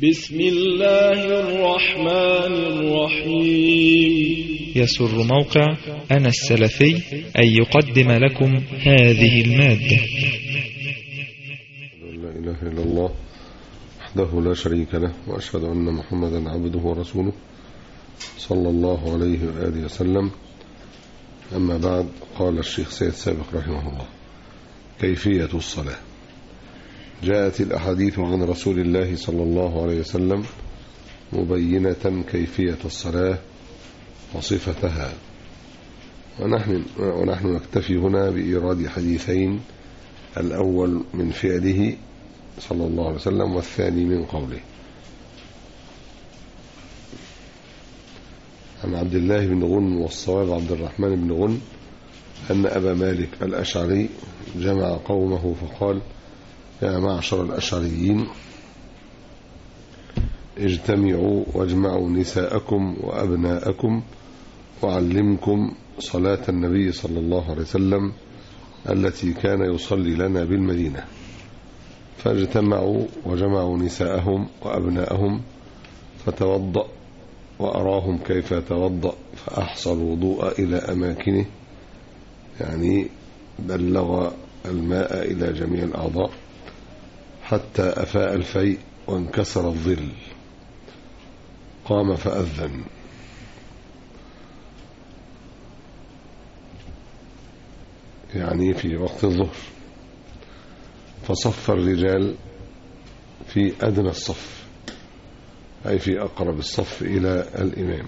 بسم الله الرحمن الرحيم يسر موقع أنا السلفي أن يقدم لكم هذه المادة لا إله إلا الله وحده لا شريك له وأشهد أن محمدا عبده ورسوله صلى الله عليه وآله وسلم أما بعد قال الشيخ سيد سابق رحمه الله كيفية الصلاة جاءت الأحاديث عن رسول الله صلى الله عليه وسلم مبينة كيفية الصلاة وصفتها ونحن, ونحن نكتفي هنا بإيراد حديثين الأول من فعله صلى الله عليه وسلم والثاني من قوله عن عبد الله بن غن والصواب عبد الرحمن بن غن أن أبا مالك الأشعري جمع قومه فقال يا معشر الأشعريين اجتمعوا واجمعوا نساءكم وأبناءكم وعلمكم صلاة النبي صلى الله عليه وسلم التي كان يصلي لنا بالمدينة فاجتمعوا وجمعوا نساءهم وأبناءهم فتوضأ وأراهم كيف يتوضأ فأحصى الوضوء إلى أماكنه يعني بلغ الماء إلى جميع الأعضاء حتى أفاء الفيء وانكسر الظل قام فأذن يعني في وقت الظهر فصف الرجال في أدنى الصف أي في أقرب الصف إلى الإمام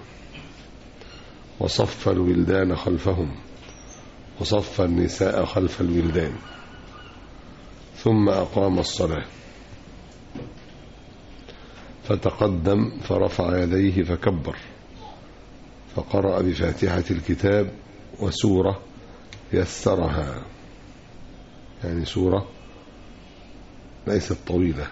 وصف الولدان خلفهم وصف النساء خلف الولدان ثم أقام الصلاة فتقدم فرفع يديه فكبر فقرأ بفاتحة الكتاب وسورة يسرها يعني سورة ليست طويلة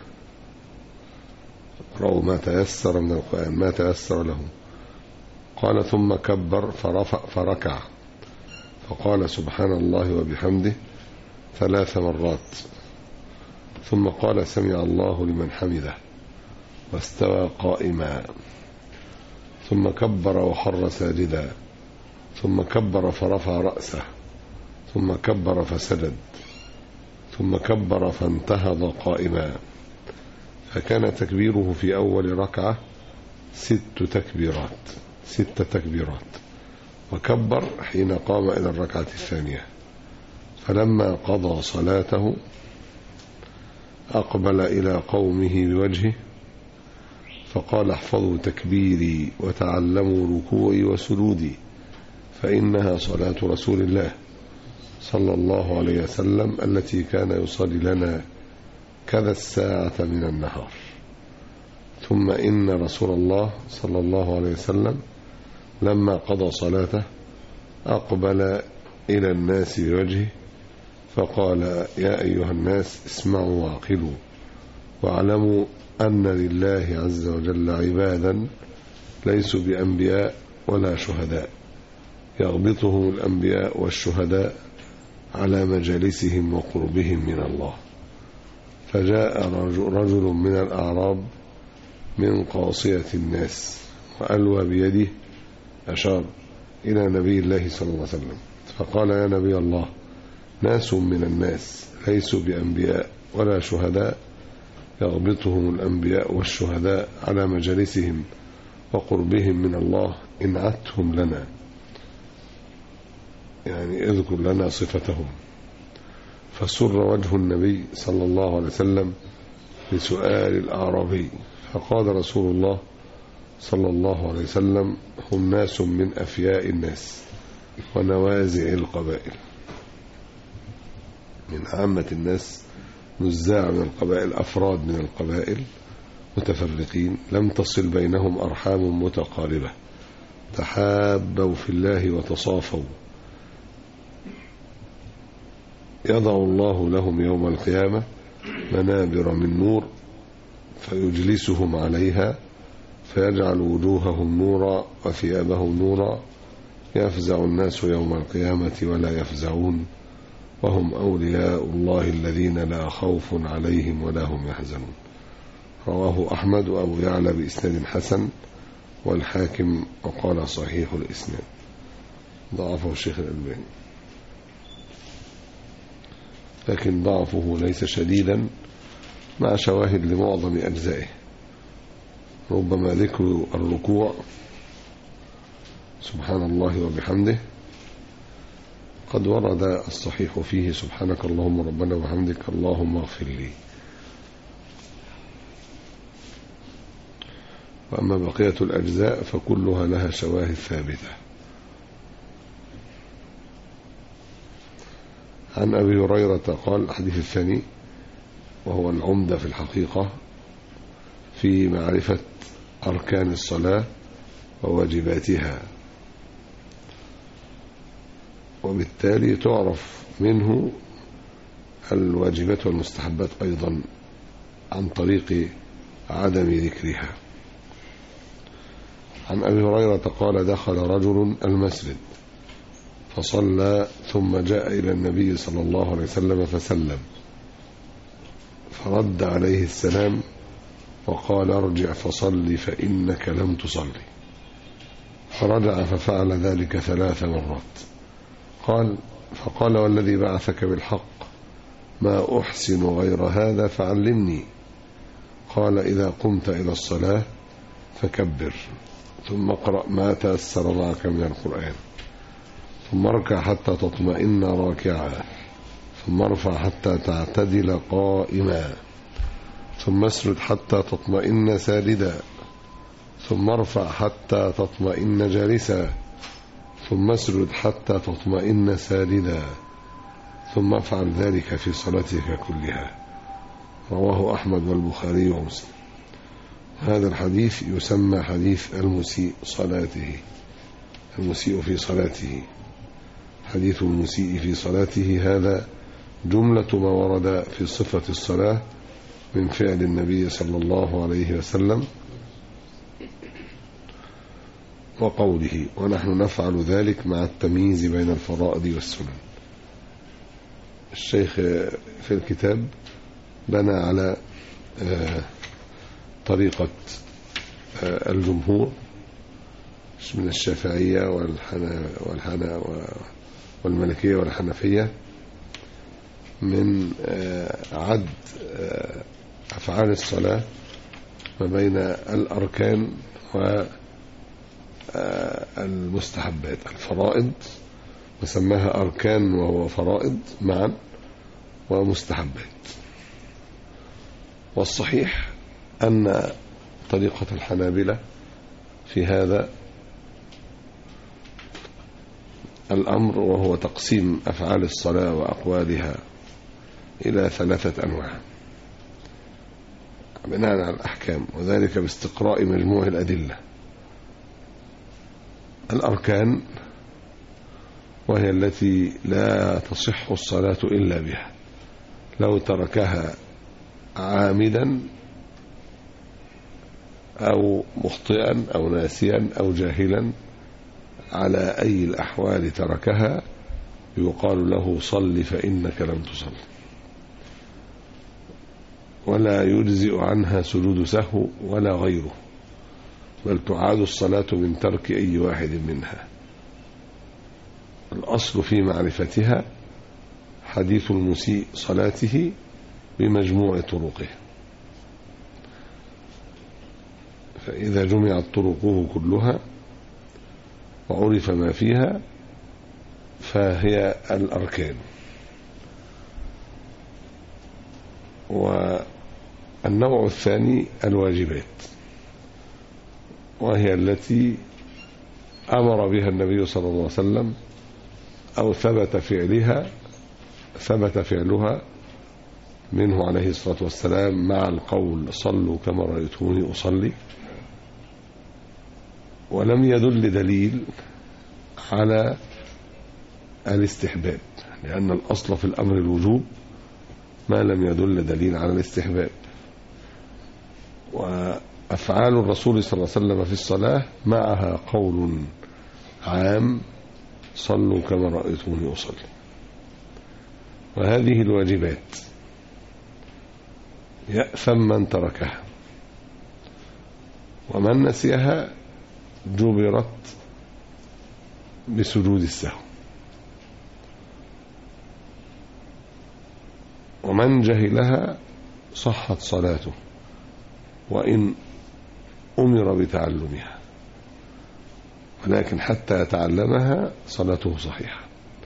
رأوا ما تيسر من القرآن ما تيسر له قال ثم كبر فرفع فركع فقال سبحان الله وبحمده ثلاث مرات ثم قال سمع الله لمن حمده واستوى قائما ثم كبر وخر ساجدا ثم كبر فرفع رأسه ثم كبر فسجد ثم كبر فانتهض قائما فكان تكبيره في أول ركعة ست تكبيرات ست تكبيرات وكبر حين قام إلى الركعة الثانية فلما قضى صلاته أقبل إلى قومه بوجهه فقال احفظوا تكبيري وتعلموا ركوعي وسجودي فإنها صلاة رسول الله صلى الله عليه وسلم التي كان يصلي لنا كذا الساعة من النهار ثم إن رسول الله صلى الله عليه وسلم لما قضى صلاته أقبل إلى الناس بوجهه فقال يا أيها الناس اسمعوا وعقلوا واعلموا أن لله عز وجل عبادا ليسوا بأنبياء ولا شهداء يغبطهم الأنبياء والشهداء على مجالسهم وقربهم من الله فجاء رجل من الأعراب من قاصية الناس وألوى بيده أشار إلى نبي الله صلى الله عليه وسلم فقال يا نبي الله ناس من الناس ليسوا بأنبياء ولا شهداء يغبطهم الأنبياء والشهداء على مجالسهم وقربهم من الله انعتهم لنا يعني اذكر لنا صفتهم فسر وجه النبي صلى الله عليه وسلم لسؤال الأعرابي فقال رسول الله صلى الله عليه وسلم هم ناس من أفياء الناس ونوازع القبائل من عامة الناس نزاع من القبائل أفراد من القبائل متفرقين لم تصل بينهم أرحام متقاربة تحابوا في الله وتصافوا يضع الله لهم يوم القيامة منابر من نور فيجلسهم عليها فيجعل وجوههم نورا وثيابهم نورا يفزع الناس يوم القيامة ولا يفزعون وهم أولياء الله الذين لا خوف عليهم ولا هم يحزنون رواه أحمد وأبو يعلى بإسناد حسن والحاكم وقال صحيح الإسناد ضعفه الشيخ الألباني لكن ضعفه ليس شديدا مع شواهد لمعظم أجزائه ربما ذكر الركوع سبحان الله وبحمده قد ورد الصحيح فيه سبحانك اللهم ربنا وبحمدك اللهم اغفر لي وأما بقية الأجزاء فكلها لها شواهد ثابتة عن أبي هريرة قال الحديث الثاني وهو العمدة في الحقيقة في معرفة أركان الصلاة وواجباتها وبالتالي تعرف منه الواجبات والمستحبات أيضا عن طريق عدم ذكرها عن أبي هريرة قال دخل رجل المسجد فصلى ثم جاء إلى النبي صلى الله عليه وسلم فسلم فرد عليه السلام وقال ارجع فصل فإنك لم تصلي فرجع ففعل ذلك ثلاث مرات قال فقال والذي بعثك بالحق ما أحسن غير هذا فعلمني قال إذا قمت إلى الصلاة فكبر ثم اقرأ ما تأثر معك من القرآن ثم اركع حتى تطمئن راكعا ثم ارفع حتى تعتدل قائما ثم اسرد حتى تطمئن ساجدا ثم ارفع حتى تطمئن جالسا ثم اسرد حتى تطمئن ساجدا ثم افعل ذلك في صلاتك كلها رواه أحمد والبخاري ومسلم هذا الحديث يسمى حديث المسيء صلاته المسيء في صلاته حديث المسيء في صلاته هذا جملة ما ورد في صفة الصلاة من فعل النبي صلى الله عليه وسلم وقوله ونحن نفعل ذلك مع التمييز بين الفرائض والسنن الشيخ في الكتاب بنى على طريقة الجمهور من الشافعية والحنا والحنا والملكية والحنفية من عد أفعال الصلاة ما بين الأركان والمستحبات الفرائض وسماها أركان وهو فرائض معا ومستحبات والصحيح أن طريقة الحنابلة في هذا الأمر وهو تقسيم أفعال الصلاة وأقوالها إلى ثلاثة أنواع بناء على الأحكام وذلك باستقراء مجموع الأدلة الأركان وهي التي لا تصح الصلاة إلا بها لو تركها عامدا أو مخطئا أو ناسيا أو جاهلا على أي الأحوال تركها يقال له صل فإنك لم تصل ولا يجزئ عنها سجود سهو ولا غيره بل تعاد الصلاة من ترك أي واحد منها الأصل في معرفتها حديث المسيء صلاته بمجموع طرقه فإذا جمعت طرقه كلها وعرف ما فيها فهي الأركان والنوع الثاني الواجبات وهي التي أمر بها النبي صلى الله عليه وسلم أو ثبت فعلها ثبت فعلها منه عليه الصلاة والسلام مع القول صلوا كما رأيتوني أصلي ولم يدل دليل على الاستحباب لأن الأصل في الأمر الوجوب ما لم يدل دليل على الاستحباب وأفعال الرسول صلى الله عليه وسلم في الصلاة معها قول عام صلوا كما رأيتوني أصلي وهذه الواجبات يأثم من تركها ومن نسيها جبرت بسجود السهو ومن جهلها صحت صلاته وإن أمر بتعلمها ولكن حتى يتعلمها صلاته صحيحة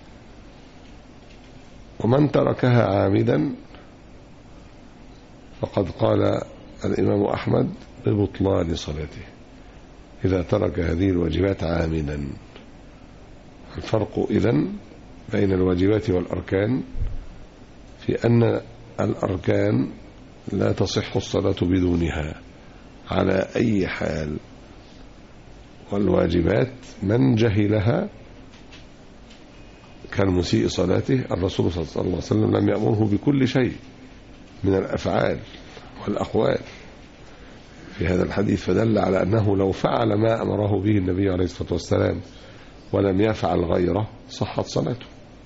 ومن تركها عامدا فقد قال الإمام أحمد ببطلان صلاته إذا ترك هذه الواجبات عامدا الفرق إذن بين الواجبات والأركان في أن الأركان لا تصح الصلاة بدونها على أي حال والواجبات من جهلها كالمسيء صلاته الرسول صلى الله عليه وسلم لم يأمره بكل شيء من الأفعال والأقوال في هذا الحديث فدل على أنه لو فعل ما أمره به النبي عليه الصلاة والسلام ولم يفعل غيره صحت صلاته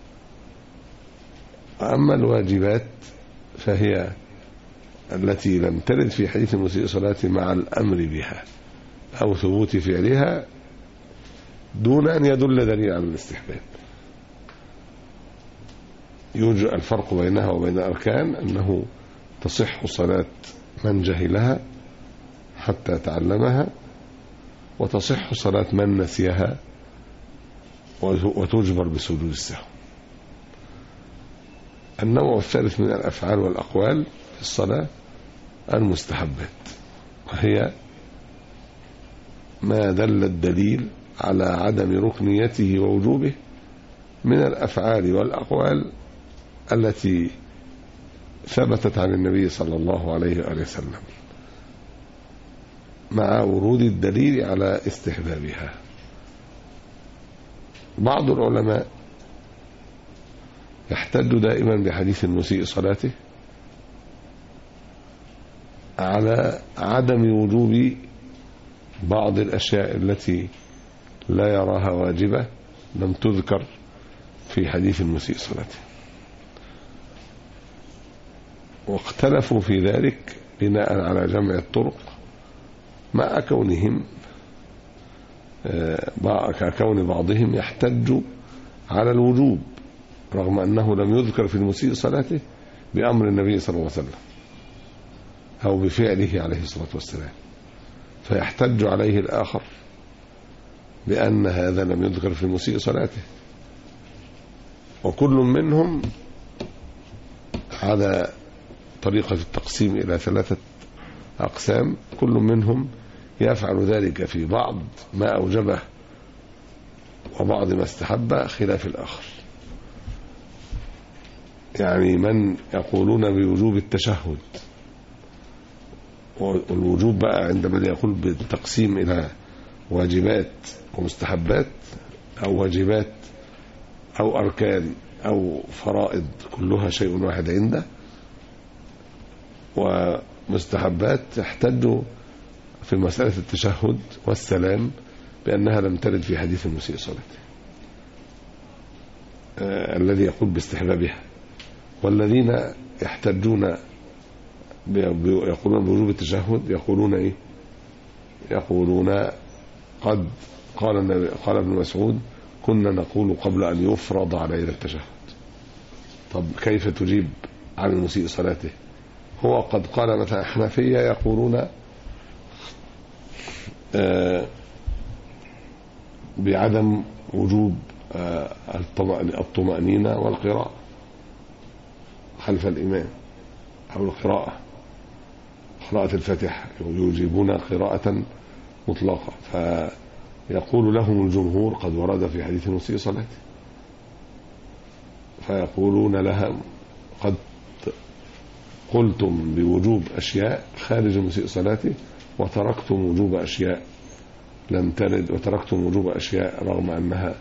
أما الواجبات فهي التي لم ترد في حديث المسيء صلاته مع الأمر بها أو ثبوت فعلها دون أن يدل دليل على الاستحباب يوجد الفرق بينها وبين الأركان أنه تصح صلاة من جهلها حتى تعلمها وتصح صلاة من نسيها وتجبر بسجود السهو النوع الثالث من الأفعال والأقوال في الصلاة المستحبات وهي ما دل الدليل على عدم ركنيته ووجوبه من الأفعال والأقوال التي ثبتت عن النبي صلى الله عليه وآله وسلم مع ورود الدليل على استحبابها بعض العلماء يحتج دائما بحديث المسيء صلاته على عدم وجوب بعض الأشياء التي لا يراها واجبة لم تذكر في حديث المسيء صلاته واختلفوا في ذلك بناء على جمع الطرق مع كونهم ككون بعضهم يحتج على الوجوب رغم أنه لم يذكر في المسيء صلاته بأمر النبي صلى الله عليه وسلم أو بفعله عليه الصلاة والسلام فيحتج عليه الآخر بأن هذا لم يذكر في المسيء صلاته وكل منهم على طريقة التقسيم إلى ثلاثة أقسام كل منهم يفعل ذلك في بعض ما أوجبه وبعض ما استحب خلاف الآخر يعني من يقولون بوجوب التشهد والوجوب بقى عند من يقول بالتقسيم إلى واجبات ومستحبات أو واجبات أو أركان أو فرائض كلها شيء واحد عنده ومستحبات تحتج في مسألة التشهد والسلام بأنها لم ترد في حديث المسيء صلاته آه الذي يقول باستحبابها والذين يحتجون يقولون بوجوب التشهد يقولون ايه يقولون قد قال النبي قال ابن مسعود كنا نقول قبل ان يفرض علينا التشهد طب كيف تجيب عن المسيء صلاته هو قد قال مثلا الحنفيه يقولون آه بعدم وجوب آه الطمأنينة والقراءة خلف الإمام أو القراءة قراءة الفاتحة يجيبون قراءة مطلقة فيقول لهم الجمهور قد ورد في حديث المسيء صلاته فيقولون لها قد قلتم بوجوب أشياء خارج المسيء صلاته وتركتم وجوب أشياء لم ترد وتركتم وجوب أشياء رغم أنها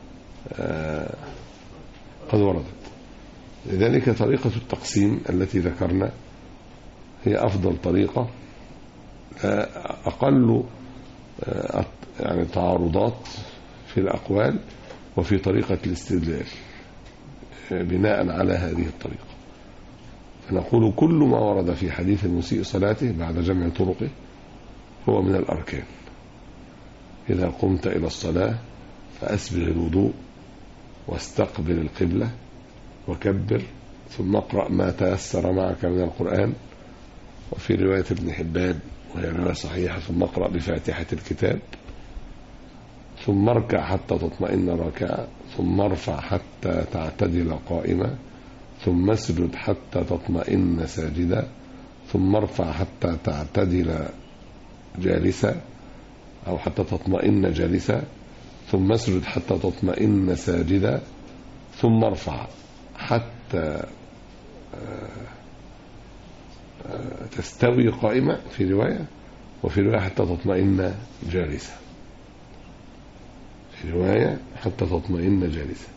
قد وردت لذلك طريقة التقسيم التي ذكرنا هي أفضل طريقة أقل يعني تعارضات في الأقوال وفي طريقة الاستدلال بناء على هذه الطريقة فنقول كل ما ورد في حديث المسيء صلاته بعد جمع طرقه هو من الأركان إذا قمت إلى الصلاة فأسبغ الوضوء واستقبل القبلة وكبر ثم اقرأ ما تيسر معك من القرآن وفي رواية ابن حبان وهي رواية صحيحة ثم اقرأ بفاتحة الكتاب ثم اركع حتى تطمئن راكعا ثم ارفع حتى تعتدل قائما ثم اسجد حتى تطمئن ساجدا ثم ارفع حتى تعتدل جالسا أو حتى تطمئن جالسا ثم اسجد حتى تطمئن ساجدا ثم ارفع حتى تستوي قائمة في رواية وفي رواية حتى تطمئن جالسة في رواية حتى تطمئن جالسة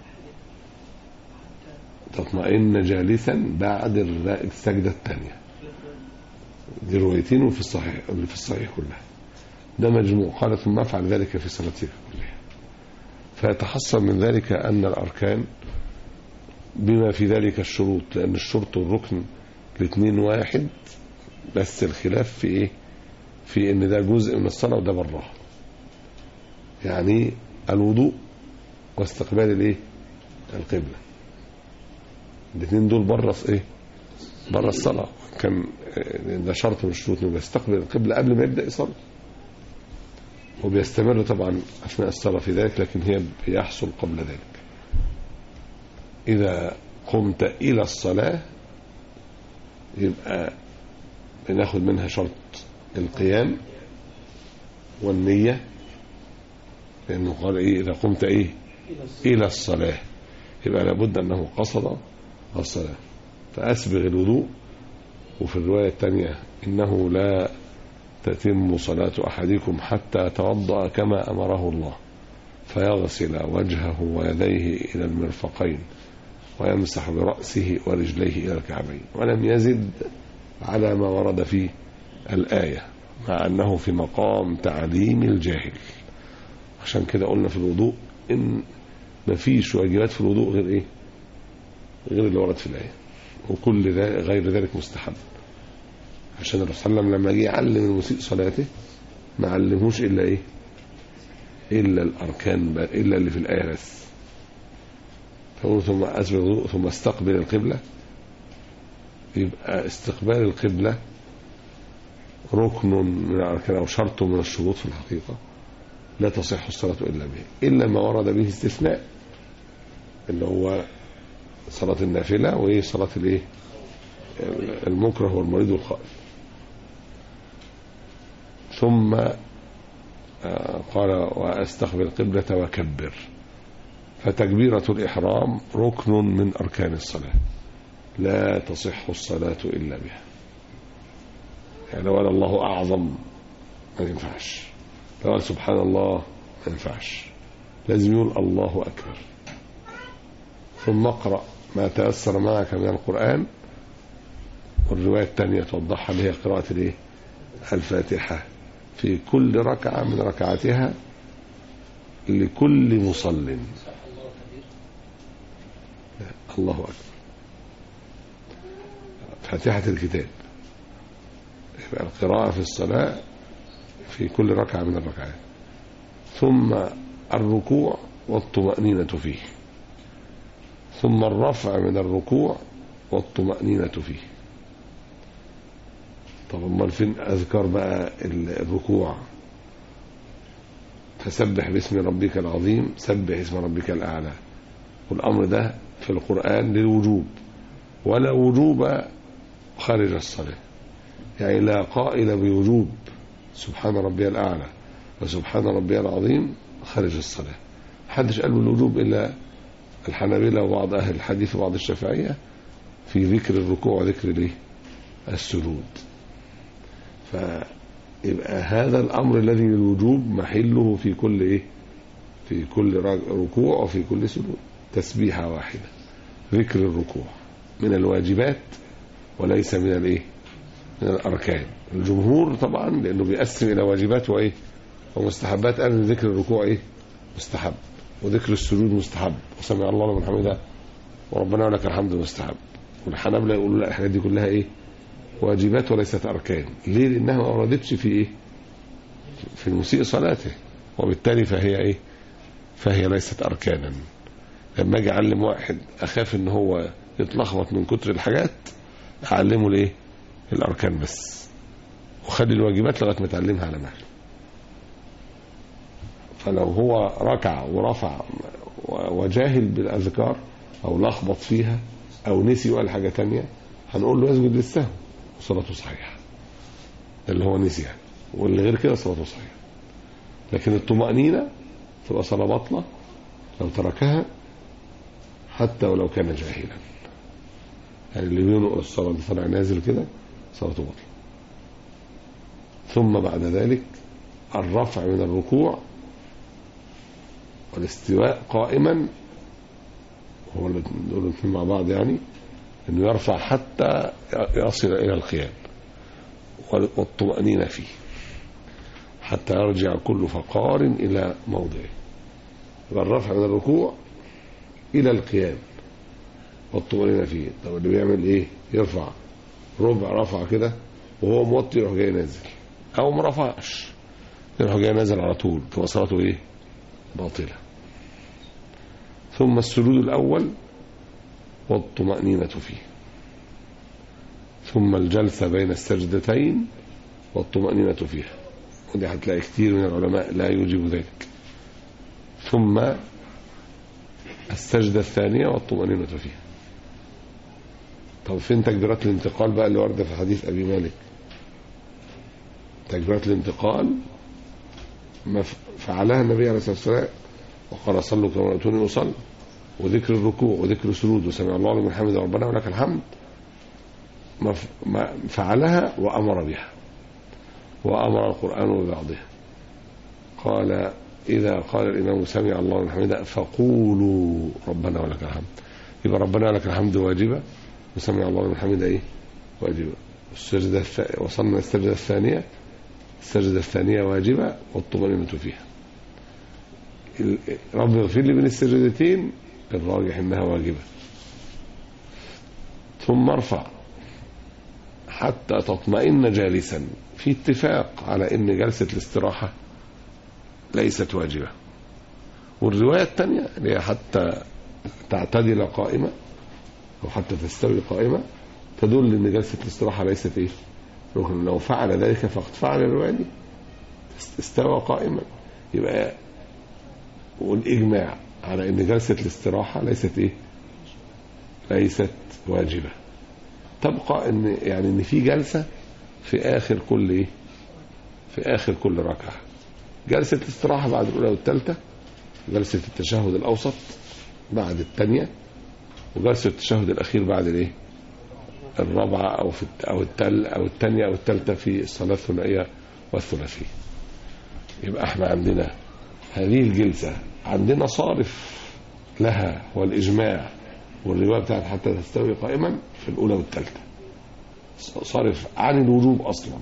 تطمئن جالسا بعد السجدة الثانية دي روايتين وفي الصحيح اللي في الصحيح كلها ده مجموع قال ثم افعل ذلك في صلاتك كلها فيتحصل من ذلك أن الأركان بما في ذلك الشروط لأن الشرط والركن الاثنين واحد بس الخلاف في ايه في ان ده جزء من الصلاة وده براه يعني الوضوء واستقبال الايه القبلة الاثنين دول بره ايه بره الصلاة كان ده شرط من الشروط انه بيستقبل القبلة قبل ما يبدأ يصلي وبيستمر طبعا اثناء الصلاة في ذلك لكن هي بيحصل قبل ذلك إذا قمت إلى الصلاة يبقى بناخد منها شرط القيام والنية لأنه قال إيه إذا قمت إيه إلى الصلاة يبقى لابد أنه قصد الصلاة فأسبغ الوضوء وفي الرواية الثانية إنه لا تتم صلاة أحدكم حتى يتوضأ كما أمره الله فيغسل وجهه ويديه إلى المرفقين ويمسح برأسه ورجليه إلى الكعبين ولم يزد على ما ورد في الآية مع أنه في مقام تعليم الجاهل عشان كده قلنا في الوضوء إن مفيش واجبات في الوضوء غير إيه غير اللي ورد في الآية وكل ذلك غير ذلك مستحب عشان الرسول صلى الله عليه وسلم لما جه يعلم المسيء صلاته ما علموش إلا إيه إلا الأركان إلا اللي في الآية بس فقول ثم أسبغ الوضوء ثم استقبل القبلة يبقى استقبال القبلة ركن من الأركان أو شرط من الشروط في الحقيقة لا تصح الصلاة إلا به إلا ما ورد به استثناء اللي هو صلاة النافلة وإيه صلاة الإيه المكره والمريض والخائف ثم قال وأستقبل القبلة وكبر فتكبيرة الإحرام ركن من أركان الصلاة لا تصح الصلاة إلا بها يعني لو قال الله أعظم ما ينفعش لو قال سبحان الله ما ينفعش لازم يقول الله أكبر ثم اقرأ ما تيسر معك من القرآن والرواية الثانية توضحها اللي هي قراءة الايه الفاتحة في كل ركعة من ركعتها لكل مصل الله أكبر فاتحة الكتاب يبقى القراءة في الصلاة في كل ركعة من الركعات ثم الركوع والطمأنينة فيه ثم الرفع من الركوع والطمأنينة فيه طب امال فين اذكار بقى الركوع فسبح باسم ربك العظيم سبح اسم ربك الاعلى والامر ده في القران للوجوب ولا وجوب خارج الصلاه يعني لا قائل بوجوب سبحان ربي الاعلى وسبحان ربي العظيم خارج الصلاه محدش قال بالوجوب الا الحنابلة وبعض أهل الحديث وبعض الشافعية في ذكر الركوع وذكر الايه السجود فيبقى هذا الأمر الذي للوجوب محله في كل إيه في كل ركوع وفي كل سجود تسبيحة واحدة ذكر الركوع من الواجبات وليس من الايه من الأركان الجمهور طبعا لأنه بيقسم إلى واجبات وإيه ومستحبات قال ذكر الركوع إيه مستحب وذكر السجود مستحب وسمع الله لمن حمده وربنا ولك الحمد مستحب والحنابلة يقولوا لا الحاجات دي كلها ايه واجبات وليست اركان ليه لانها ما وردتش في ايه في المسيء صلاته وبالتالي فهي ايه فهي ليست اركانا لما اجي اعلم واحد اخاف ان هو يتلخبط من كتر الحاجات اعلمه الايه الاركان بس وخلي الواجبات لغايه ما اتعلمها على مهله فلو هو ركع ورفع وجاهل بالاذكار او لخبط فيها او نسي وقال حاجه تانية هنقول له يسجد للسهو وصلاته صحيحه اللي هو نسيها واللي غير كده صلاته صحيحه لكن الطمأنينة تبقى صلاة باطلة لو تركها حتى ولو كان جاهلا يعني اللي ينقل الصلاة اللي طالع نازل كده صلاته باطلة ثم بعد ذلك الرفع من الركوع والاستواء قائما هو اللي دول الاثنين مع بعض يعني انه يرفع حتى يصل الى القيام والطمأنينة فيه حتى يرجع كل فقار إلى موضعه يبقى الرفع من الركوع إلى القيام والطمأنينة فيه طب اللي بيعمل إيه يرفع ربع رفع كده وهو موطي يروح جاي نازل أو ما رفعش يروح جاي نازل على طول تبقى صلاته إيه باطلة ثم السجود الأول والطمأنينة فيه ثم الجلسة بين السجدتين والطمأنينة فيها ودي هتلاقي كتير من العلماء لا يوجب ذلك ثم السجدة الثانية والطمأنينة فيها طب فين تكبيرات الانتقال بقى اللي واردة في حديث أبي مالك تكبيرات الانتقال ما فعلها النبي عليه الصلاة والسلام وقال صلوا كما رأيتوني أصلي وذكر الركوع وذكر السجود وسمع الله لمن حمد ربنا ولك الحمد ما فعلها وأمر بها وأمر القرآن ببعضها قال إذا قال الإمام سمع الله لمن حمده فقولوا ربنا ولك الحمد يبقى ربنا ولك الحمد واجبة وسمع الله لمن حمده إيه واجبة السجدة الث... وصلنا السجدة الثانية السجدة الثانية واجبة والطمأنينة فيها رب اغفر لي من السجدتين الراجح انها واجبة ثم ارفع حتى تطمئن جالسا في اتفاق على ان جلسة الاستراحة ليست واجبة والرواية الثانية اللي هي حتى تعتدل قائمة او حتى تستوي قائمة تدل ان جلسة الاستراحة ليست ايه ركن لو فعل ذلك فقد فعل الرواية دي استوى قائما يبقى والاجماع على ان جلسة الاستراحة ليست ايه ليست واجبة تبقى ان يعني ان في جلسة في اخر كل ايه في اخر كل ركعة جلسة الاستراحة بعد الاولى والثالثة جلسة التشهد الاوسط بعد الثانية وجلسة التشهد الاخير بعد الايه الرابعة او في او التل او الثانية او الثالثة في الصلاة الثنائية والثلاثية يبقى احنا عندنا هذه الجلسة عندنا صارف لها والإجماع والرواية بتاعت حتى تستوي قائما في الأولى والثالثة صارف عن الوجوب أصلا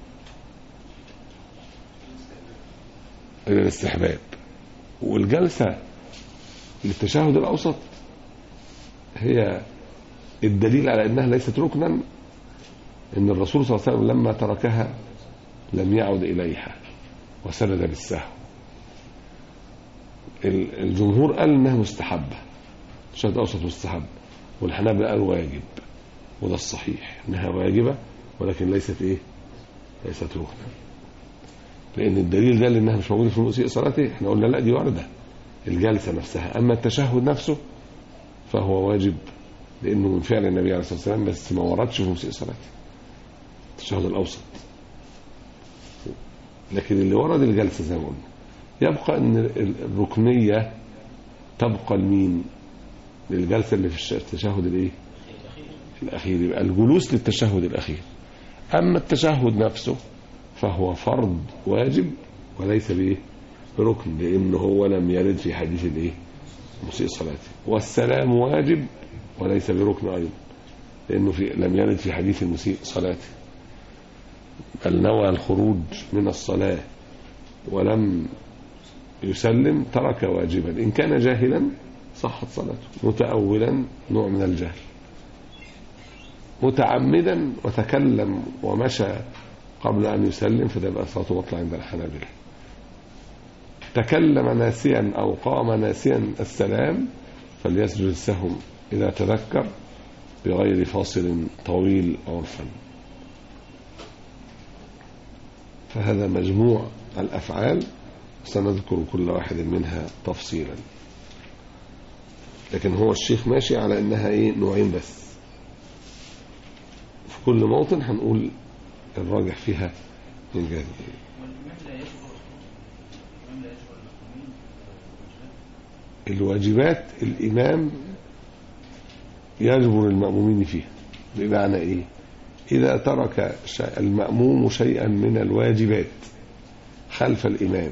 إلى الاستحباب والجلسة للتشهد الأوسط هي الدليل على أنها ليست ركنا أن الرسول صلى الله عليه وسلم لما تركها لم يعد إليها وسند بالسهو الجمهور قال انها مستحبه الشهد الاوسط مستحب والحنابلة قالوا واجب وده الصحيح انها واجبه ولكن ليست ايه ليست ركنا لان الدليل ده انها مش موجوده في المسيء صلاته احنا قلنا لا دي وارده الجلسه نفسها اما التشهد نفسه فهو واجب لانه من فعل النبي عليه الصلاه والسلام بس ما وردش في مسيء صلاته التشهد الاوسط لكن اللي ورد الجلسه زي ما قلنا يبقى ان الركنيه تبقى لمين للجلسه اللي في التشهد الايه الاخير يبقى الجلوس للتشهد الاخير اما التشهد نفسه فهو فرض واجب وليس بايه بركن لان هو لم يرد في حديث الايه مسيء صلاته والسلام واجب وليس بركن ايضا لانه في لم يرد في حديث المسيء صلاته بل نوى الخروج من الصلاه ولم يسلم ترك واجبا إن كان جاهلا صحت صلاته متأولا نوع من الجهل متعمدا وتكلم ومشى قبل أن يسلم فتبقى صلاته بطلع عند الحنابلة تكلم ناسيا أو قام ناسيا السلام فليسجد السهو إذا تذكر بغير فاصل طويل عرفا فهذا مجموع الأفعال سنذكر كل واحد منها تفصيلا لكن هو الشيخ ماشي على انها ايه نوعين بس في كل موطن هنقول الراجح فيها من جهه ايه الواجبات الإمام يجبر المأمومين فيها بمعنى إيه إذا ترك شيء- المأموم شيئا من الواجبات خلف الإمام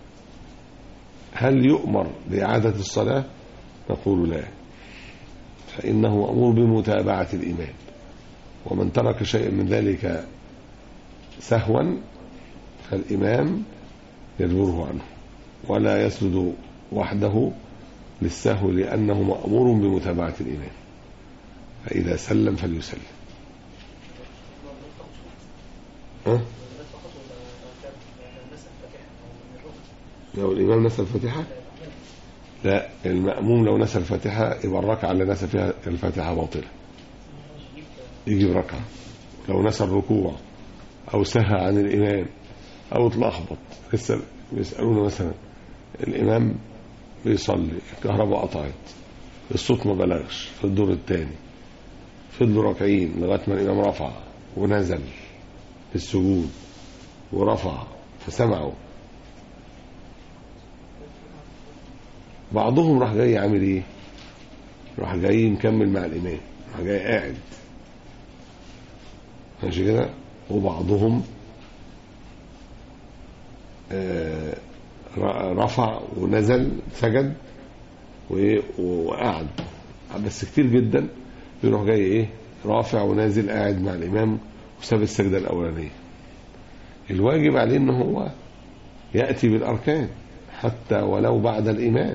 هل يؤمر بإعادة الصلاة نقول لا فإنه مأمور بمتابعة الإمام ومن ترك شيئا من ذلك سهوا فالإمام يجبره عنه ولا يسجد وحده للسهو لأنه مأمور بمتابعة الإمام فإذا سلم فليسلم ها؟ لو الإمام نسى الفاتحة لا المأموم لو نسى الفاتحة يبقى الركعة اللي نسى فيها الفاتحة باطلة يجيب ركعة لو نسى الركوع أو سهى عن الإمام أو اتلخبط لسه بيسألونا مثلا الإمام بيصلي الكهرباء قطعت الصوت ما بلغش في الدور الثاني فضلوا راكعين لغايه ما الامام رفع ونزل في السجود ورفع فسمعوا بعضهم راح جاي عامل ايه راح جاي مكمل مع الامام راح جاي قاعد ماشي كده وبعضهم آه رفع ونزل سجد وايه وقعد بس كتير جدا بيروح جاي ايه رافع ونازل قاعد مع الامام وساب السجده الاولانيه الواجب عليه ان هو ياتي بالاركان حتى ولو بعد الامام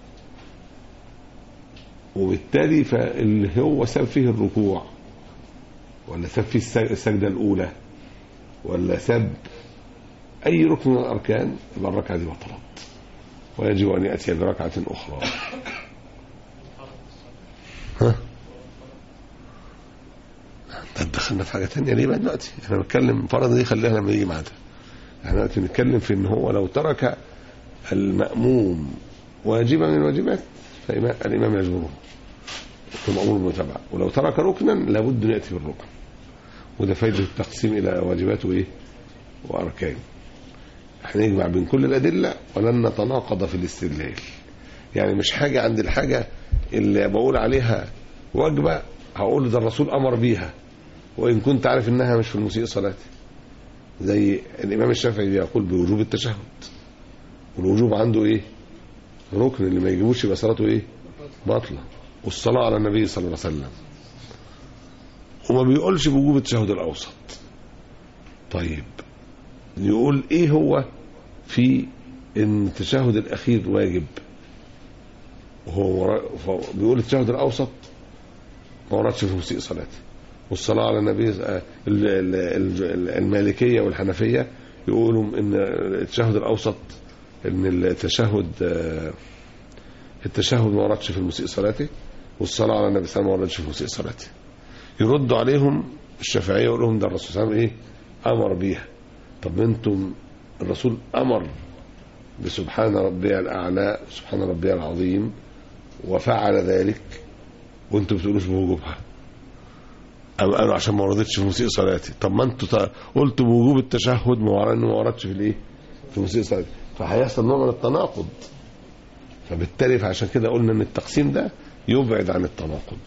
وبالتالي فاللي هو ساب فيه الركوع ولا ساب فيه السجده الاولى ولا ساب أي ركن من الأركان يبقى الركعة دي بطلت ويجب أن يأتي بركعة أخرى ها دخلنا في حاجة تانية ليه بقى دلوقتي احنا بنتكلم فرض دي خليها لما يجي معانا احنا دلوقتي بنتكلم في ان هو لو ترك المأموم واجبا من الواجبات فالإمام يجبره المأمور بالمتابعة ولو ترك ركنا لابد أن يأتي بالركن وده فايدة التقسيم إلى واجبات وإيه وأركان هنجمع بين كل الأدلة ولن نتناقض في الاستدلال يعني مش حاجة عند الحاجة اللي بقول عليها واجبة هقول ده الرسول أمر بيها وإن كنت عارف إنها مش في المسيء صلاتي زي الإمام الشافعي بيقول بوجوب التشهد والوجوب عنده إيه ركن اللي ما يجيبوش يبقى صلاته إيه باطلة والصلاة على النبي صلى الله عليه وسلم وما بيقولش بوجوب التشهد الأوسط طيب يقول ايه هو في ان التشهد الاخير واجب وهو بيقول التشهد الاوسط ما وردش في مسيء صلاته والصلاه على النبي المالكيه والحنفيه يقولوا ان التشهد الاوسط ان التشهد التشهد ما وردش في المسيء صلاته والصلاه على النبي صلى الله عليه وسلم ما وردش في مسيء صلاته يردوا عليهم الشافعيه يقول لهم ده الرسول صلى الله عليه وسلم ايه امر بيها طب انتم الرسول امر بسبحان ربي الاعلى سبحان ربي العظيم وفعل ذلك وانتم بتقولوش بوجوبها أم قالوا عشان ما وردتش في مسيء صلاتي طب ما انتوا قلتوا بوجوب التشهد ما ورا انه ما وردش في الايه في مسيء صلاتي فهيحصل نوع من التناقض فبالتالي فعشان كده قلنا ان التقسيم ده يبعد عن التناقض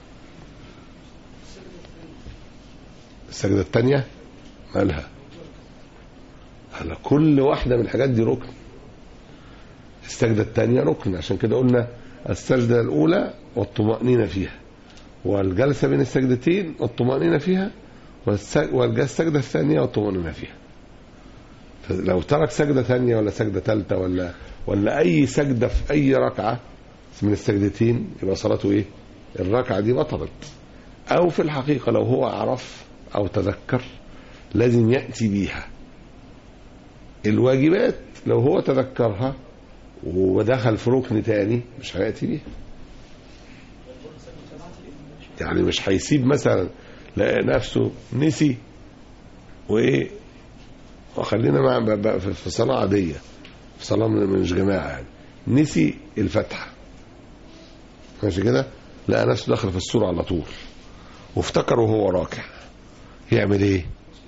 السجده الثانيه مالها على كل واحدة من الحاجات دي ركن السجدة الثانية ركن عشان كده قلنا السجدة الأولى والطمأنينة فيها والجلسة بين السجدتين والطمأنينة فيها والسجدة الثانية والطمأنينة فيها لو ترك سجدة ثانية ولا سجدة ثالثة ولا ولا أي سجدة في أي ركعة من السجدتين يبقى صلاته إيه؟ الركعة دي بطلت أو في الحقيقة لو هو عرف أو تذكر لازم يأتي بيها الواجبات لو هو تذكرها ودخل في ركن تاني مش هيأتي بيها يعني مش هيسيب مثلا لقى نفسه نسي وايه وخلينا مع ب- ب- في في صلاة عادية في صلاة من- مش جماعة يعني نسي الفتحة ماشي كده لقى نفسه داخل في السورة على طول وافتكر وهو راكع يعمل ايه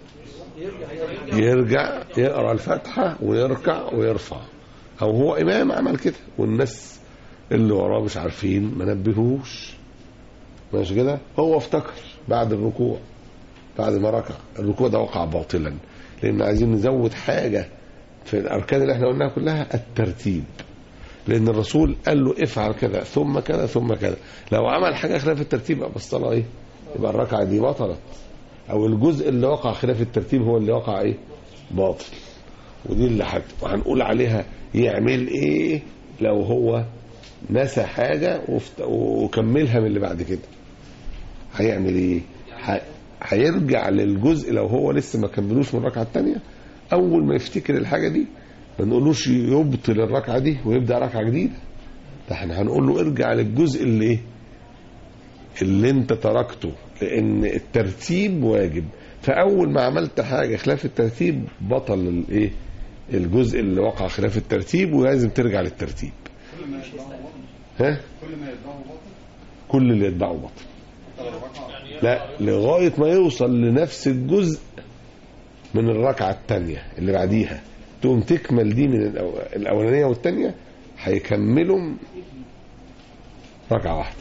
يرجع يقرا الفاتحه ويركع ويرفع او هو امام عمل كده والناس اللي وراه مش عارفين ما نبهوش ماشي كده هو افتكر بعد الركوع بعد ما ركع الركوع ده وقع باطلا لان عايزين نزود حاجه في الاركان اللي احنا قلناها كلها الترتيب لان الرسول قال له افعل كذا ثم كذا ثم كذا لو عمل حاجه خلاف الترتيب يبقى الصلاه ايه يبقى الركعه دي بطلت او الجزء اللي وقع خلاف الترتيب هو اللي وقع ايه باطل ودي اللي حد وهنقول عليها يعمل ايه لو هو نسى حاجة وفت... وكملها من اللي بعد كده هيعمل ايه ح... هيرجع للجزء لو هو لسه ما كملوش من الركعة التانية اول ما يفتكر الحاجة دي ما نقولوش يبطل الركعة دي ويبدأ ركعة جديدة ده احنا هنقول له ارجع للجزء اللي ايه اللي انت تركته لان الترتيب واجب فاول ما عملت حاجه خلاف الترتيب بطل الايه الجزء اللي وقع خلاف الترتيب ولازم ترجع للترتيب ها كل اللي يتبعه بطل لا لغايه ما يوصل لنفس الجزء من الركعه الثانيه اللي بعديها تقوم تكمل دي من الأو- الاولانيه والثانيه هيكملوا ركعه واحده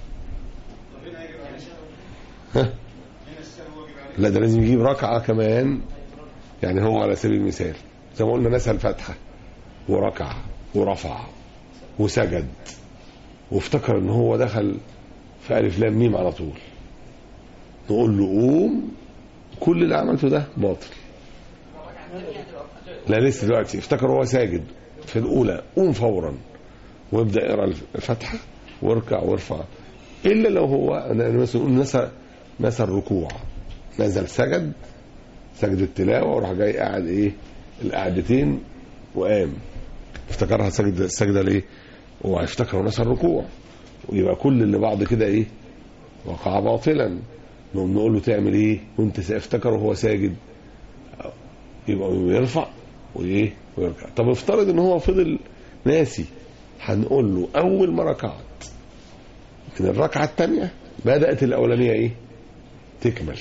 ها لا ده لازم يجيب ركعة كمان يعني هو على سبيل المثال زي ما قلنا نسى الفاتحة وركع ورفع وسجد وافتكر ان هو دخل في ألف لام ميم على طول نقول له قوم كل اللي عملته ده باطل لا لسه دلوقتي افتكر هو ساجد في الأولى قوم فورا وابدأ اقرا الفاتحة واركع وارفع إلا لو هو أنا مثلا نقول نسى نسى الركوع نزل سجد سجد التلاوة وراح جاي قاعد ايه القعدتين وقام افتكرها سجد السجدة ليه وهيفتكر نسى الركوع ويبقى كل اللي بعد كده ايه وقع باطلا نقوم نقول له تعمل ايه وانت افتكر وهو ساجد يبقى يرفع وايه ويركع طب افترض ان هو فضل ناسي هنقول له اول ما ركعت من الركعه الثانيه بدات الاولانيه ايه تكمل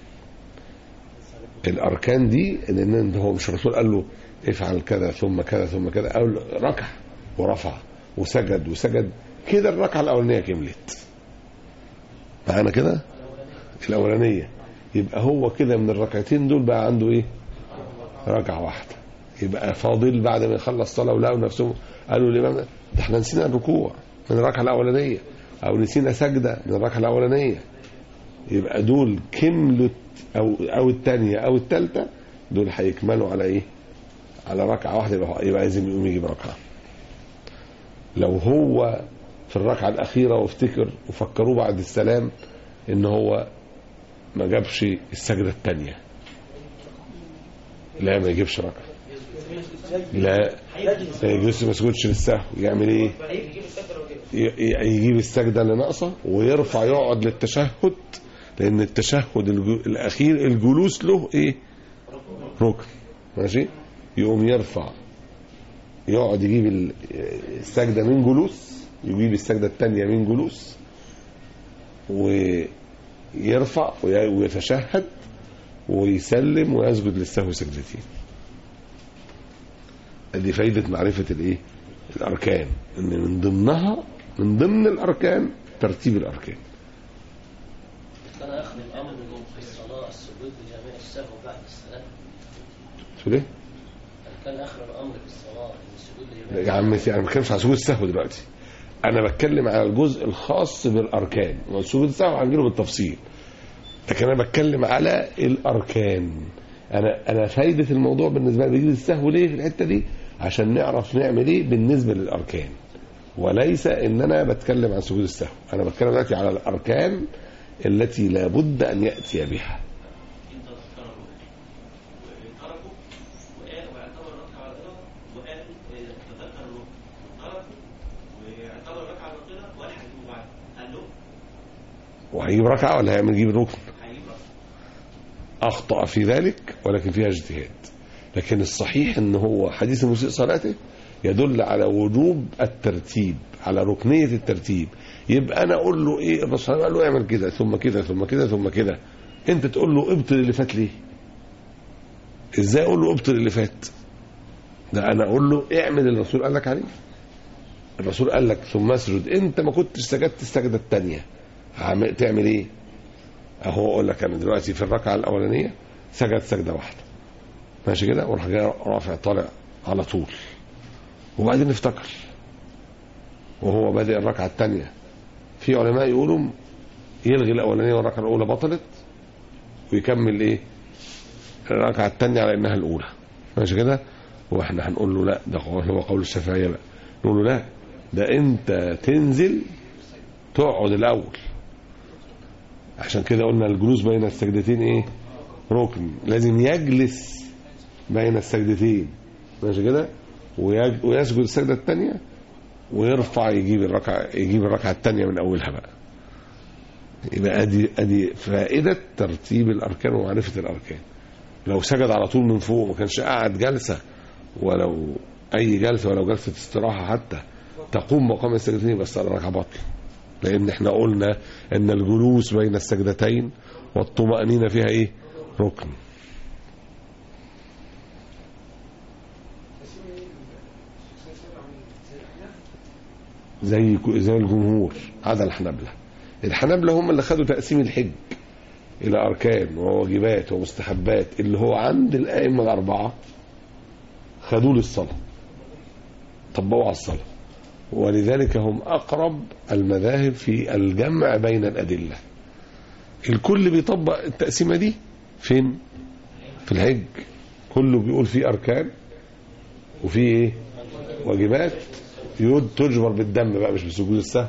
الاركان دي ان انت هو مش الرسول قال له افعل كذا ثم كذا ثم كذا قال له ركع ورفع وسجد وسجد كده الركعه الاولانيه كملت معانا كده الاولانيه يبقى هو كده من الركعتين دول بقى عنده ايه ركعه واحده يبقى فاضل بعد ما يخلص صلاه ولقوا نفسهم قالوا الامام ده احنا نسينا الركوع من الركعه الاولانيه او نسينا سجده من الركعه الاولانيه يبقى دول كملوا او او الثانيه او الثالثه دول هيكملوا على ايه على ركعه واحده يبقى, يبقى لازم يقوم يجيب ركعه لو هو في الركعه الاخيره وافتكر وفكروه بعد السلام ان هو ما جابش السجده الثانيه لا ما يجيبش ركعه لا ما يجوز ما يسجدش للسهو يعمل ايه ي- ي- يجيب السجده اللي ناقصه ويرفع يقعد للتشهد لان التشهد الج- الاخير الجلوس له ايه ركن ماشي يقوم يرفع يقعد يجيب ال- السجده من جلوس يجيب السجده الثانيه من جلوس ويرفع وي- ويتشهد ويسلم ويسجد للسهو سجدتين دي فايدة معرفة الايه الاركان ان من ضمنها من ضمن الاركان ترتيب الاركان كان اخذ الامر في الصلاه السجود لجميع السهو بعد السلام تقول ايه كان اخر الامر في الصلاه ان السجود لجميع يا عم انا ما بتكلمش على سجود السهو دلوقتي انا بتكلم على الجزء الخاص بالاركان وسجود السهو هنجيله بالتفصيل لكن انا بتكلم على الاركان انا انا فايده الموضوع بالنسبه لي بيجي السهو ليه في الحته دي عشان نعرف نعمل ايه بالنسبه للاركان وليس ان انا بتكلم عن سجود السهو انا بتكلم دلوقتي على الاركان التي لابد ان ياتي بها ويعتبر ركعه باطله ولا هيجيبه بعد قال له وهيجيب ركعة ولا هيعمل يجيب ركن هيجيب ركعه أخطأ في ذلك ولكن فيها اجتهاد لكن الصحيح ان هو حديث المسيء صلاته يدل على وجوب الترتيب على ركنية الترتيب يبقى انا اقول له ايه الرسول قال له اعمل كده ثم كده ثم كده ثم كده انت تقول له ابطل اللي فات ليه ازاي اقول له ابطل اللي فات ده انا اقول له اعمل اللي الرسول قال لك عليه الرسول قال لك ثم اسجد انت ما كنتش سجدت السجده الثانيه تعمل ايه اهو اقول لك انا دلوقتي في الركعه الاولانيه سجد سجده واحده ماشي كده وراح جاي رافع طالع على طول وبعدين افتكر وهو بادئ الركعه الثانيه في علماء يقولوا يلغي الاولانيه والركعه الاولى بطلت ويكمل ايه الركعه الثانيه على انها الاولى ماشي كده واحنا هنقول له لا ده هو قول الشافعيه بقى نقول له لا ده انت تنزل تقعد الاول عشان كده قلنا الجلوس بين السجدتين ايه ركن لازم يجلس بين السجدتين ماشي كده ويج- ويسجد السجده الثانيه ويرفع يجيب الركعه يجيب الركعه الثانيه من اولها بقى يبقى ادي ادي فائده ترتيب الاركان ومعرفه الاركان لو سجد على طول من فوق ما كانش قاعد جلسه ولو اي جلسه ولو جلسه استراحه حتى تقوم مقام السجدتين بس على ركعه باطله لان احنا قلنا ان الجلوس بين السجدتين والطمأنينة فيها ايه ركن زي زي الجمهور عدا الحنابلة الحنابلة هم اللي خدوا تقسيم الحج إلى أركان وواجبات ومستحبات اللي هو عند الأئمة الأربعة خدوه للصلاة طبقوا على الصلاة ولذلك هم أقرب المذاهب في الجمع بين الأدلة الكل بيطبق التقسيمة دي فين في الحج كله بيقول فيه أركان وفي ايه واجبات يود تجبر بالدم بقى مش بسجود السهو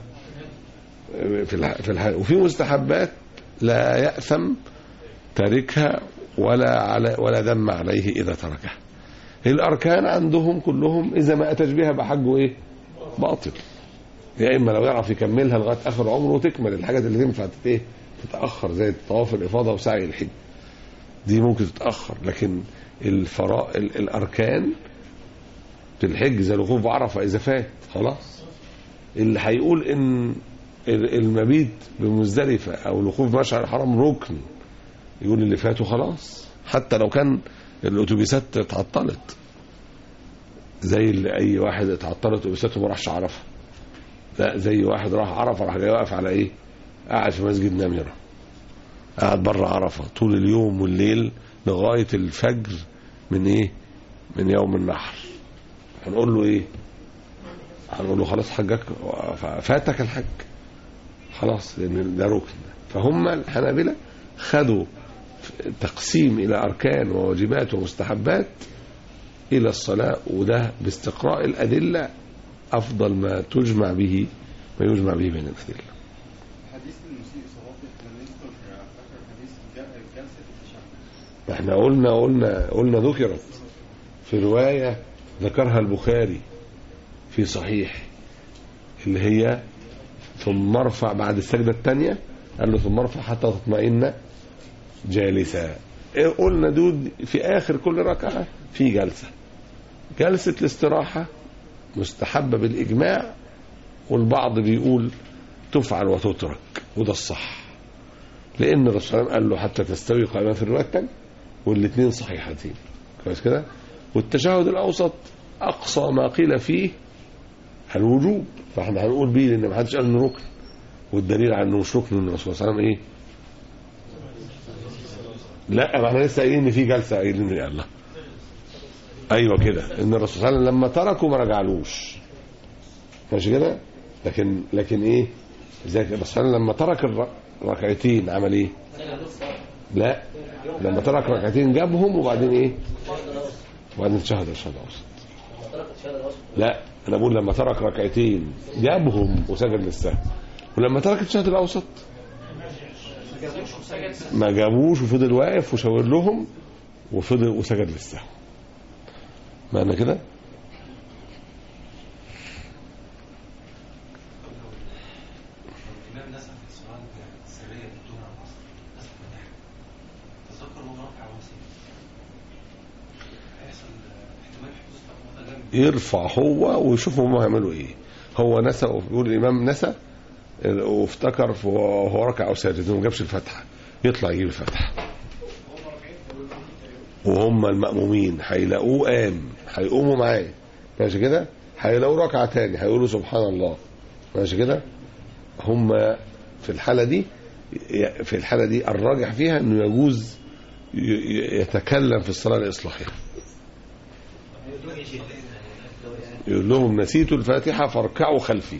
في الح... في الح... وفي مستحبات لا يأثم تاركها ولا على ولا دم عليه إذا تركها الأركان عندهم كلهم إذا ما أتج بها بحجه إيه باطل يا إما لو يعرف يكملها لغاية آخر عمره وتكمل الحاجات اللي تنفع تت- إيه تتأخر زي طواف الإفاضة وسعي الحج دي ممكن تتأخر لكن الفراء ال- الأركان في الحج زي الوقوف بعرفة إذا فات خلاص اللي هيقول إن ال- المبيت بمزدلفة أو الوقوف بمشعر الحرام ركن يقول اللي فاته خلاص حتى لو كان الأتوبيسات اتعطلت زي اللي أي واحد اتعطلت أتوبيساته ما راحش عرفة لا زي واحد راح عرفة راح جاي واقف على إيه قاعد في مسجد نميرة قاعد بره عرفة طول اليوم والليل لغاية الفجر من إيه من يوم النحر هنقول له إيه هنقول له خلاص حجك فاتك الحج خلاص لان ده ركن فهم الحنابلة خدوا تقسيم الى اركان وواجبات ومستحبات الى الصلاة وده باستقراء الادلة افضل ما تجمع به ما يجمع به بين الادلة حديث المسيء صلاته لم يذكر في اخر حديث جل- جلسه التشهد احنا قلنا قلنا قلنا ذكرت في رواية ذكرها البخاري في صحيح اللي هي ثم ارفع بعد السجدة الثانية قال له ثم ارفع حتى تطمئن جالسا إيه قلنا دود في آخر كل ركعة في جلسة جلسة الاستراحة مستحبة بالإجماع والبعض بيقول تفعل وتترك وده الصح لأن الرسول صلى الله عليه وسلم قال له حتى تستوي قائما في الرواية الثانية والاثنين صحيحتين كويس كده والتشهد الأوسط أقصى ما قيل فيه الوجوب فاحنا هنقول بيه لان ما حدش قال انه ركن والدليل على انه مش ركن ان الرسول صلى الله عليه وسلم ايه لا ما احنا لسه قايلين ان في جلسه قايلين ان الله ايوه كده ان الرسول صلى الله عليه وسلم لما تركوا ما رجعلوش ماشي كده لكن لكن ايه زي الرسول صلى الله عليه وسلم لما ترك الر- الركعتين عمل ايه لا لما ترك ركعتين جابهم وبعدين ايه وبعدين شهد الشهد الاوسط ترك الشهاده الوسط لا انا بقول لما ترك ركعتين جابهم وسجد للسهو ولما ترك الشهد الاوسط ما جابوش وفضل واقف وشاور لهم وفضل وسجد للسهو معنى كده يرفع هو ويشوف هم هيعملوا ايه هو نسى يقول الامام نسى وافتكر وهو ركع او ساجد وما جابش الفتحه يطلع يجيب الفتحه وهم المأمومين هيلاقوه قام هيقوموا معاه ماشي كده هيلاقوه ركعه تاني هيقولوا سبحان الله ماشي كده هم في الحاله دي في الحاله دي الراجح فيها انه يجوز ي- ي- يتكلم في الصلاه لاصلاحها يقول لهم نسيت الفاتحه فاركعوا خلفي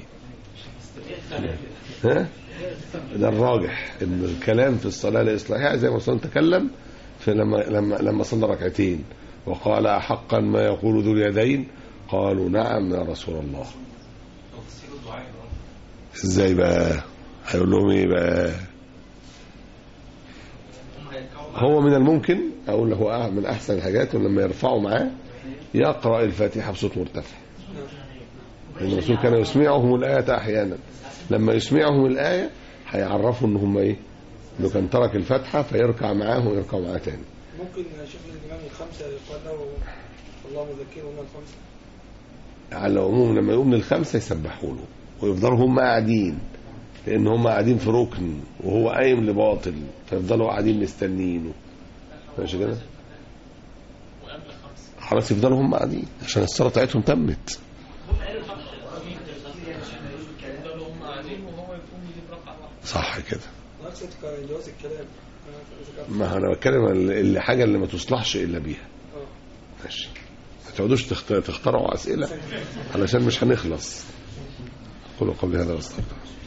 ها ده الراجح ان الكلام في الصلاه لاصلاحها زي ما صلى تكلم في لما لما لما صلى ركعتين وقال احقا ما يقول ذو اليدين قالوا نعم يا رسول الله ازاي بقى هيقول لهم ايه بقى هو من الممكن اقول له هو من احسن الحاجات إنه لما يرفعوا معاه يقرا الفاتحه بصوت مرتفع لان الرسول كان يسمعهم الايه احيانا لما يسمعهم الايه هيعرفوا ان هم ايه انه كان ترك الفاتحه فيركع معاهم ويركع معاه تاني ممكن شيخنا الإمام الخمسة يقال له اللهم ذكرهم الخمسة على العموم لما يقوم للخمسه يسبحوا له ويفضلوا هم قاعدين لان هم قاعدين في ركن وهو قايم لباطل فيفضلوا قاعدين مستنيينه ماشي كده خلاص يفضلوا هم قاعدين عشان الصلاه بتاعتهم تمت صح كده نقصد جواز الكلام أنا ذكرت. ما انا بتكلم عن الحاجه اللي ما تصلحش الا بيها آه. ماشي ما تقعدوش تخت- تخترعوا اسئله علشان مش هنخلص قولوا قبل هذا واستغفر